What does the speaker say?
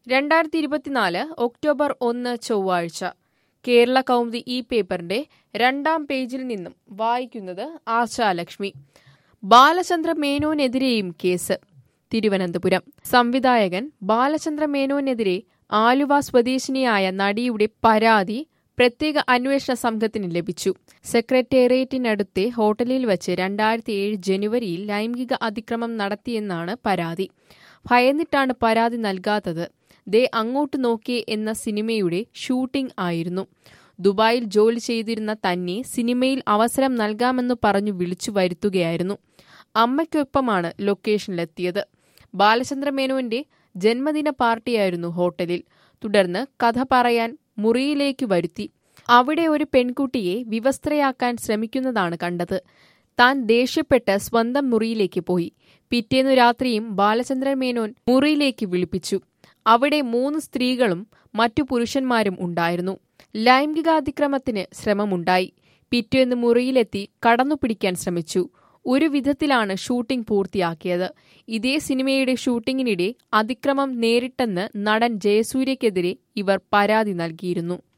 രണ്ടായിരത്തി ഇരുപത്തിനാല് ഒക്ടോബർ ഒന്ന് ചൊവ്വാഴ്ച കേരള കൗമുദി ഈ പേപ്പറിന്റെ രണ്ടാം പേജിൽ നിന്നും വായിക്കുന്നത് ആശാലക്ഷ്മി ബാലചന്ദ്ര മേനോനെതിരെയും കേസ് തിരുവനന്തപുരം സംവിധായകൻ ബാലചന്ദ്ര മേനോനെതിരെ ആലുവ സ്വദേശിനിയായ നടിയുടെ പരാതി പ്രത്യേക അന്വേഷണ സംഘത്തിന് ലഭിച്ചു സെക്രട്ടേറിയറ്റിനടുത്തെ ഹോട്ടലിൽ വച്ച് രണ്ടായിരത്തി ഏഴ് ജനുവരിയിൽ ലൈംഗിക അതിക്രമം നടത്തിയെന്നാണ് പരാതി ഭയന്നിട്ടാണ് പരാതി നൽകാത്തത് ദേ അങ്ങോട്ട് നോക്കിയേ എന്ന സിനിമയുടെ ഷൂട്ടിംഗ് ആയിരുന്നു ദുബായിൽ ജോലി ചെയ്തിരുന്ന തന്നെ സിനിമയിൽ അവസരം നൽകാമെന്ന് പറഞ്ഞു വിളിച്ചു വരുത്തുകയായിരുന്നു അമ്മയ്ക്കൊപ്പമാണ് ലൊക്കേഷനിലെത്തിയത് ബാലചന്ദ്ര മേനോന്റെ ജന്മദിന പാർട്ടിയായിരുന്നു ഹോട്ടലിൽ തുടർന്ന് കഥ പറയാൻ മുറിയിലേക്ക് വരുത്തി അവിടെ ഒരു പെൺകുട്ടിയെ വിവസ്ത്രയാക്കാൻ ശ്രമിക്കുന്നതാണ് കണ്ടത് താൻ ദേഷ്യപ്പെട്ട് സ്വന്തം മുറിയിലേക്ക് പോയി പിറ്റേന്നു രാത്രിയും ബാലചന്ദ്രൻ മേനോൻ മുറിയിലേക്ക് വിളിപ്പിച്ചു അവിടെ മൂന്ന് സ്ത്രീകളും മറ്റു പുരുഷന്മാരും ഉണ്ടായിരുന്നു ലൈംഗികാതിക്രമത്തിന് ശ്രമമുണ്ടായി പിറ്റേന്ന് മുറിയിലെത്തി കടന്നുപിടിക്കാൻ ശ്രമിച്ചു ഒരു വിധത്തിലാണ് ഷൂട്ടിംഗ് പൂർത്തിയാക്കിയത് ഇതേ സിനിമയുടെ ഷൂട്ടിങ്ങിനിടെ അതിക്രമം നേരിട്ടെന്ന് നടൻ ജയസൂര്യക്കെതിരെ ഇവർ പരാതി നൽകിയിരുന്നു